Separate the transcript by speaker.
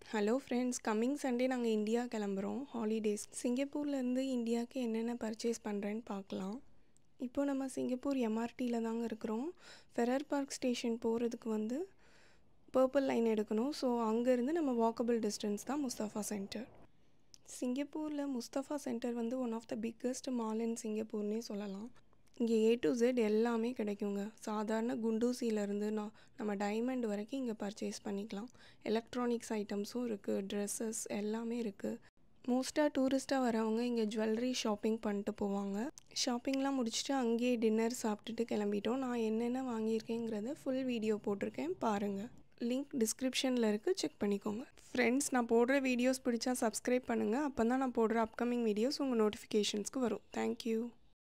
Speaker 1: hello friends coming Sunday நாங்கள் India கிளம்புறோம் holidays சிங்கப்பூர்லேருந்து இந்தியாவுக்கு என்னென்ன பர்ச்சேஸ் பண்ணுறேன்னு பார்க்கலாம் இப்போ நம்ம சிங்கப்பூர் எம்ஆர்டியில் தாங்க இருக்கிறோம் ஃபெரர் பார்க் ஸ்டேஷன் போகிறதுக்கு வந்து பர்பிள் லைன் எடுக்கணும் ஸோ அங்கேருந்து நம்ம வாக்கபிள் டிஸ்டன்ஸ் தான் முஸ்தஃபா சென்டர் சிங்கப்பூரில் முஸ்தஃபா சென்டர் வந்து one of the biggest mall in சிங்கப்பூர்னே சொல்லலாம் இங்கே ஏ டு ஜெட் எல்லாமே கிடைக்குங்க சாதாரண குண்டூசியிலேருந்து நான் நம்ம டைமண்ட் வரைக்கும் இங்கே பர்ச்சேஸ் பண்ணிக்கலாம் எலக்ட்ரானிக்ஸ் ஐட்டம்ஸும் இருக்குது ட்ரெஸ்ஸஸ் எல்லாமே இருக்குது மோஸ்ட்டாக டூரிஸ்ட்டாக வரவங்க இங்கே ஜுவல்லரி ஷாப்பிங் பண்ணிட்டு போவாங்க ஷாப்பிங்லாம் முடிச்சுட்டு அங்கேயே டின்னர் சாப்பிட்டுட்டு கிளம்பிட்டோம் நான் என்னென்ன வாங்கியிருக்கேங்கிறத ஃபுல் வீடியோ போட்டிருக்கேன் பாருங்கள் லிங்க் டிஸ்கிரிப்ஷனில் இருக்குது செக் பண்ணிக்கோங்க ஃப்ரெண்ட்ஸ் நான் போடுற வீடியோஸ் பிடிச்சா சப்ஸ்கிரைப் பண்ணுங்கள் அப்போ தான் நான் போடுற அப்கமிங் வீடியோஸ் உங்கள் நோட்டிஃபிகேஷன்ஸ்க்கு வரும் தேங்க்யூ